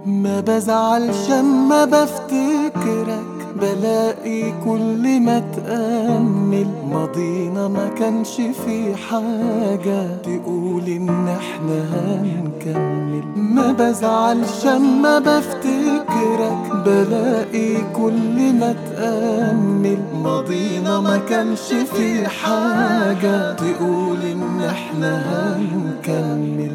ما بزعلش اما بفتكرك بلاقي كل ما تأمل ماضينا ما كانش في حاجة تقول ان احنا هنكمل ما بزعلش اما بفتكرك بلاقي كل ما تأمل ماضينا ما كانش في حاجة تقول ان احنا هنكمل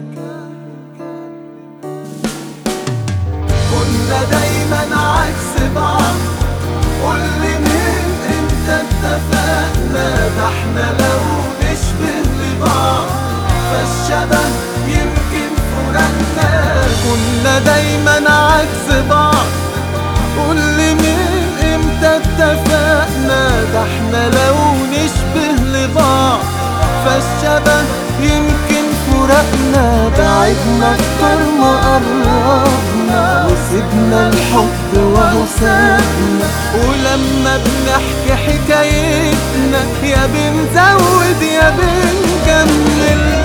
كنا دايما عكس بعض قولي من امتى اتفقنا ده احنا لو نشبه لبعض فالشبه يمكن فرقنا كنا دايما عكس بعض قولي من امتى اتفقنا ده احنا لو نشبه لبعض فالشبه يمكن فرقنا بعدنا اكتر ما قربنا وسيبنا الحب وهو سابنا ولما بنحكي حكايتنا يا بنزود يا بنكمل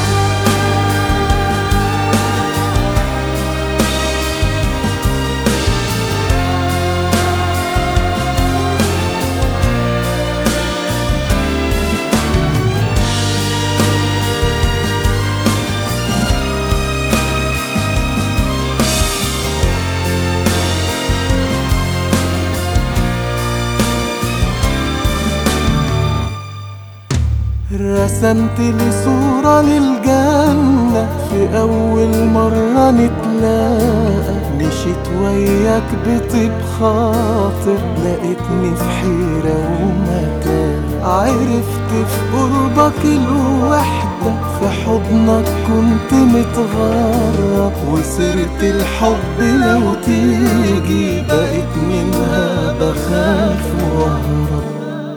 رسمت لي صورة للجنة في أول مرة نتلاقى مشيت وياك بطيب خاطر لقيتني في حيرة ومكان عرفت في قربك الوحدة في حضنك كنت متغرب وسيرة الحب لو تيجي بقيت منها بخاف واهرب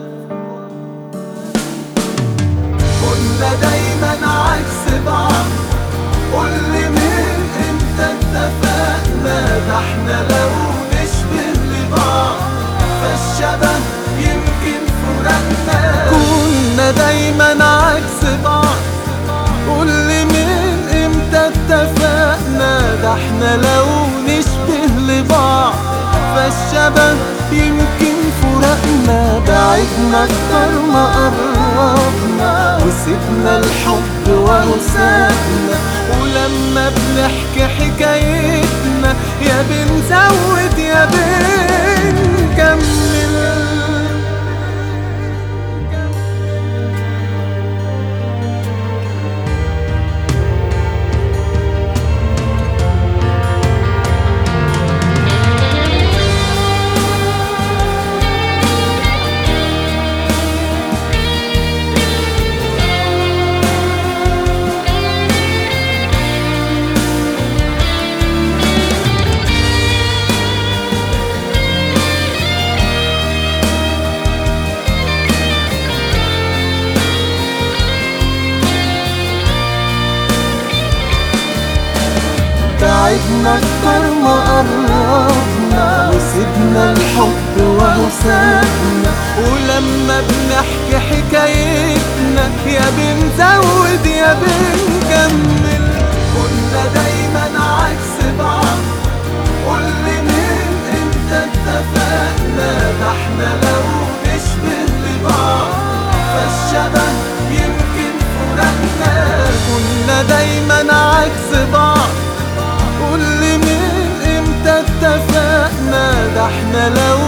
كنا دايما عكس بعض قولي من امتى اتفقنا ده احنا لو نشبه لبعض فالشبه يمكن فرقنا كنا دايما عكس بعض قولي من امتى اتفقنا ده احنا لو نشبه لبعض فالشبه يمكن فرقنا بعدنا اكتر ما قربنا وسيبنا الحب وهو سابنا ولما بنحكي حكايتنا يا بنزود يا بنكمل بعدنا اكتر ما قربنا وسيبنا الحب وهو سابنا ولما بنحكي حكايتنا يا بنزود يا بنكمل كنا دايما عكس بعض قولي من امتى اتفقنا ده احنا لو نشبه لبعض فالشبه يمكن فرقنا كنا دايما عكس بعض قولي من امتى اتفقنا ده احنا لو